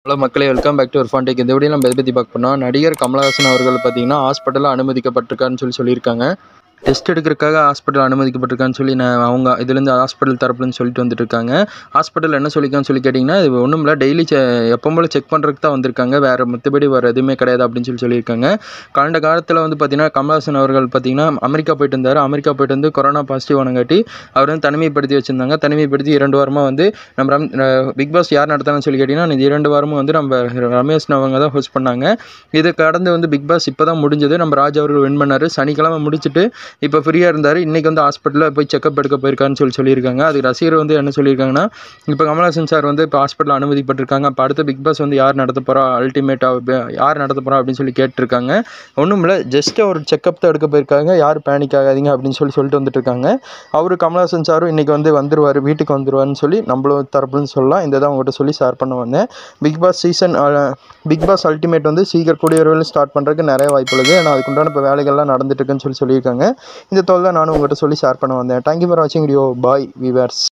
hello மக்களே welcome back to ஒரு fan take இந்த வீடியோ நம்ம எதை பற்றி பார்க்க போனால் நடிகர் கமலஹாசன் அவர்கள் பார்த்தீங்கன்னா ஹாஸ்பிட்டலில் அனுமதிக்கப்பட்டிருக்காருன்னு சொல்லி சொல்லியிருக்காங்க டெஸ்ட் எடுக்கிறதுக்காக ஹாஸ்பிட்டல் அனுமதிக்கப்பட்டிருக்கான்னு சொல்லி நான் அவங்க இதுலேருந்து ஹாஸ்பிட்டல் தரப்புலேருந்து சொல்லிட்டு வந்துட்டு இருக்காங்க ஹாஸ்பிட்டல் என்ன சொல்லியிருக்கான்னு சொல்லி கேட்டிங்கன்னா இது ஒன்றும் இல்லை டெய்லி செ எப்போ போல செக் பண்ணுறதுக்கு தான் வந்திருக்காங்க வேறு மற்றபடி வேறு எதுவுமே கிடையாது அப்படின்னு சொல்லி சொல்லியிருக்காங்க கடந்த காலத்தில் வந்து பார்த்திங்கன்னா கமலஹாசன் அவர்கள் பார்த்திங்கன்னா அமெரிக்கா போயிட்டு இருந்தார் அமெரிக்கா போயிட்டு வந்து கொரோனா பாசிட்டிவ் ஆனங்காட்டி அவர் வந்து தனிமைப்படுத்தி வச்சுருந்தாங்க தனிமைப்படுத்தி இரண்டு வாரமாக வந்து நம்ம ரம் பிக் பாஸ் யார் நடத்தாங்கன்னு சொல்லி கேட்டிங்கன்னா இந்த இரண்டு வாரமும் வந்து நம்ம ரமேஷ் அவங்க தான் ஹோஸ்ட் பண்ணாங்க இதை கடந்து வந்து பிக் பாஸ் இப்போ தான் முடிஞ்சது நம்ம ராஜ் அவர்கள் வின் பண்ணார் சனிக்கிழமை முடிச்சுட்டு இப்போ ஃப்ரீயாக இருந்தார் இன்றைக்கி வந்து ஹாஸ்பிட்டலில் போய் செக்அப் எடுக்க போயிருக்காருன்னு சொல்லி சொல்லியிருக்காங்க அது ரசிகர் வந்து என்ன சொல்லியிருக்காங்கன்னா இப்போ கமல்ஹாசன் சார் வந்து இப்போ ஹாஸ்பிட்டல் அனுமதிப்பட்டிருக்காங்க அப்போ அடுத்த பிக் பாஸ் வந்து யார் நடத்த போகிறா அல்டிமேட்டாக யார் நடத்த போகிறா அப்படின்னு சொல்லி கேட்டிருக்காங்க ஒன்றும் இல்லை ஜஸ்ட் ஒரு செக்அப் தான் எடுக்க போயிருக்காங்க யார் பேனிக் ஆகாதீங்க அப்படின்னு சொல்லி சொல்லிட்டு வந்துட்டு இருக்காங்க அவர் கமல்ஹாசன் சாரும் இன்றைக்கி வந்து வந்துருவார் வீட்டுக்கு வந்துருவாருன்னு சொல்லி நம்மளும் தரப்புலன்னு சொல்லலாம் இந்த தான் உங்கள்கிட்ட சொல்லி ஷேர் பண்ண வந்தேன் Bigg Boss season Bigg Boss ultimate வந்து சீக்கிரம் கூடிய விரைவில் ஸ்டார்ட் பண்ணுறதுக்கு நிறைய வாய்ப்பு இருக்குது ஏன்னா அதுக்குண்டான இப்போ வேலைகள்லாம் நடந்துட்டு இருக்குன்னு சொல்லி சொல்லியிருக்காங்க இந்த தோல் தான் நானும் உங்கள்கிட்ட சொல்லி ஷேர் பண்ண வந்தேன் தேங்க்யூ ஃபார் வாட்சிங் வீடியோ பாய் விவர்ஸ்